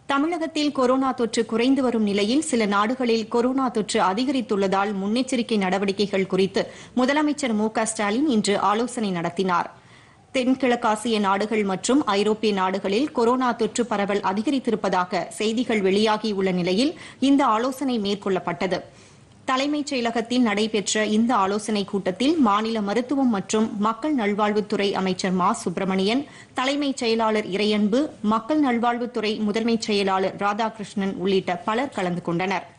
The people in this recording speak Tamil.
தமிழகத்தில் கொரோனா தொற்று குறைந்து வரும் நிலையில் சில நாடுகளில் கொரோனா தொற்று அதிகரித்துள்ளதால் முன்னெச்சரிக்கை நடவடிக்கைகள் குறித்து முதலமைச்சர் மு க ஸ்டாலின் இன்று ஆலோசனை நடத்தினார் தென்கிழக்காசிய நாடுகள் மற்றும் ஐரோப்பிய நாடுகளில் கொரோனா தொற்று பரவல் அதிகரித்திருப்பதாக செய்திகள் வெளியாகியுள்ள நிலையில் இந்த ஆலோசனை மேற்கொள்ளப்பட்டது தலைமைச் செயலகத்தில் நடைபெற்ற இந்த ஆலோசனைக் கூட்டத்தில் மாநில மருத்துவம் மற்றும் மக்கள் நல்வாழ்வுத்துறை அமைச்சர் மா சுப்பிரமணியன் தலைமைச் செயலாளர் இறையன்பு மக்கள் நல்வாழ்வுத்துறை முதன்மைச் செயலாளர் ராதாகிருஷ்ணன் உள்ளிட்ட பலர் கலந்து கொண்டனர்